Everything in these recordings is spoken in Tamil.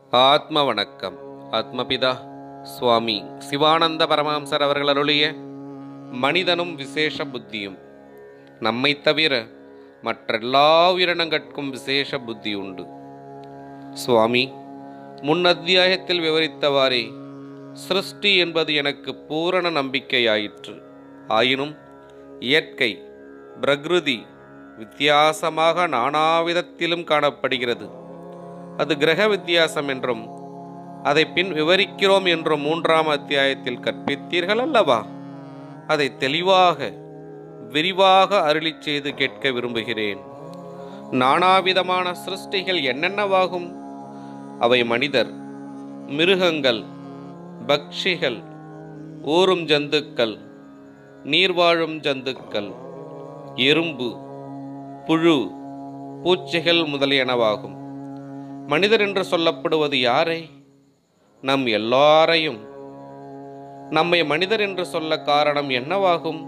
ஆத்ம வணக்கம் ஆத்மபிதா சுவாமி சிவானந்த பரமஹம்சர் அவர்கள் அருளிய மனிதனும் விசேஷ புத்தியும் நம்மை தவிர மற்றெல்லா உயிரினங்கட்கும் விசேஷ புத்தி உண்டு சுவாமி முன் அத்தியாயத்தில் விவரித்தவாறே சிருஷ்டி என்பது எனக்கு பூரண நம்பிக்கையாயிற்று ஆயினும் இயற்கை பிரகிருதி வித்தியாசமாக நானாவிதத்திலும் காணப்படுகிறது அது கிரக வித்தியாசம் என்றும் அதை பின் விவரிக்கிறோம் என்றும் மூன்றாம் அத்தியாயத்தில் கற்பித்தீர்கள் அல்லவா அதை தெளிவாக விரிவாக அருளிச் செய்து கேட்க விரும்புகிறேன் நானாவிதமான சிருஷ்டிகள் என்னென்னவாகும் அவை மனிதர் மிருகங்கள் பக்ஷிகள் ஊரும் ஜந்துக்கள் நீர்வாழும் ஜந்துக்கள் எறும்பு புழு பூச்சிகள் முதலியனவாகும் மனிதர் என்று சொல்லப்படுவது யாரை நம் எல்லாரையும் நம்மை மனிதர் என்று சொல்ல காரணம் என்னவாகும்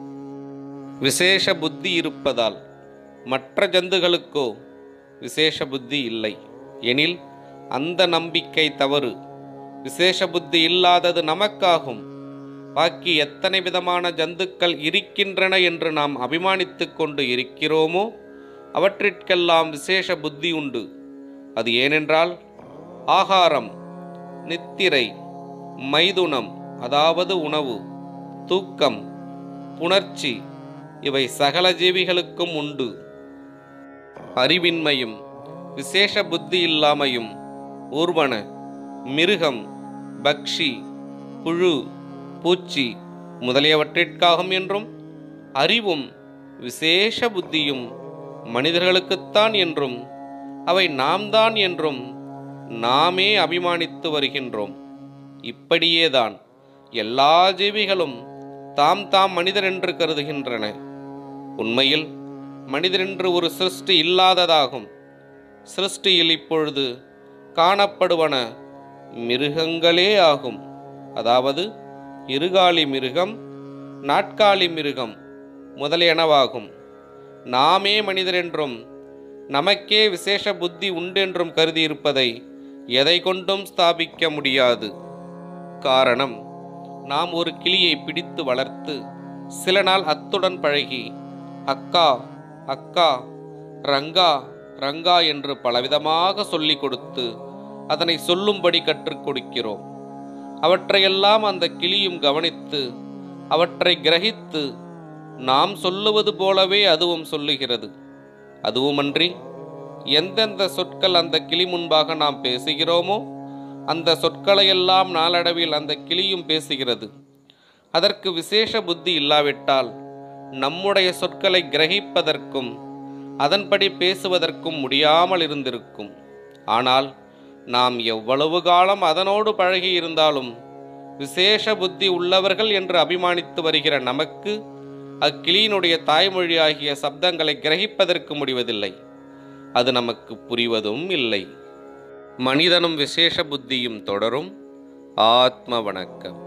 விசேஷ புத்தி இருப்பதால் மற்ற ஜந்துகளுக்கோ விசேஷ புத்தி இல்லை எனில் அந்த நம்பிக்கை தவறு விசேஷ புத்தி இல்லாதது நமக்காகும் பாக்கி எத்தனை விதமான ஜந்துக்கள் இருக்கின்றன என்று நாம் அபிமானித்துக் கொண்டு இருக்கிறோமோ அவற்றிற்கெல்லாம் விசேஷ புத்தி உண்டு அது ஏனென்றால் ஆகாரம் நித்திரை மைதுனம் அதாவது உணவு தூக்கம் புணர்ச்சி இவை சகல ஜீவிகளுக்கும் உண்டு அறிவின்மையும் விசேஷ புத்தி இல்லாமையும் ஊர்வன மிருகம் பக்ஷி புழு பூச்சி முதலியவற்றிற்காகும் என்றும் அறிவும் விசேஷ புத்தியும் மனிதர்களுக்குத்தான் என்றும் அவை நாம் தான் என்றும் நாமே அபிமானித்து வருகின்றோம் இப்படியேதான் எல்லா ஜீவிகளும் தாம் தாம் மனிதர் என்று கருதுகின்றன உண்மையில் மனிதரென்று ஒரு சிருஷ்டி இல்லாததாகும் சிருஷ்டியில் இப்பொழுது காணப்படுவன மிருகங்களே ஆகும் அதாவது இருகாலி மிருகம் நாட்காலி மிருகம் முதலியனவாகும் நாமே மனிதரென்றும் நமக்கே விசேஷ புத்தி உண்டென்றும் கருதியிருப்பதை எதை கொண்டும் ஸ்தாபிக்க முடியாது காரணம் நாம் ஒரு கிளியை பிடித்து வளர்த்து சில நாள் அத்துடன் பழகி அக்கா அக்கா ரங்கா ரங்கா என்று பலவிதமாக சொல்லிக் கொடுத்து அதனை சொல்லும்படி கற்றுக் கொடுக்கிறோம் அவற்றையெல்லாம் அந்த கிளியும் கவனித்து அவற்றை கிரகித்து நாம் சொல்லுவது போலவே அதுவும் சொல்லுகிறது அதுவுமன்றி எந்தெந்த சொற்கள் அந்த கிளி முன்பாக நாம் பேசுகிறோமோ அந்த சொற்களையெல்லாம் நாளடைவில் அந்த கிளியும் பேசுகிறது அதற்கு விசேஷ புத்தி இல்லாவிட்டால் நம்முடைய சொற்களை கிரகிப்பதற்கும் அதன்படி பேசுவதற்கும் முடியாமல் இருந்திருக்கும் ஆனால் நாம் எவ்வளவு காலம் அதனோடு பழகி இருந்தாலும் விசேஷ புத்தி உள்ளவர்கள் என்று அபிமானித்து வருகிற நமக்கு அக்கிளியினுடைய தாய்மொழியாகிய சப்தங்களை கிரகிப்பதற்கு முடிவதில்லை அது நமக்கு புரிவதும் இல்லை மனிதனும் விசேஷ புத்தியும் தொடரும் ஆத்ம வணக்கம்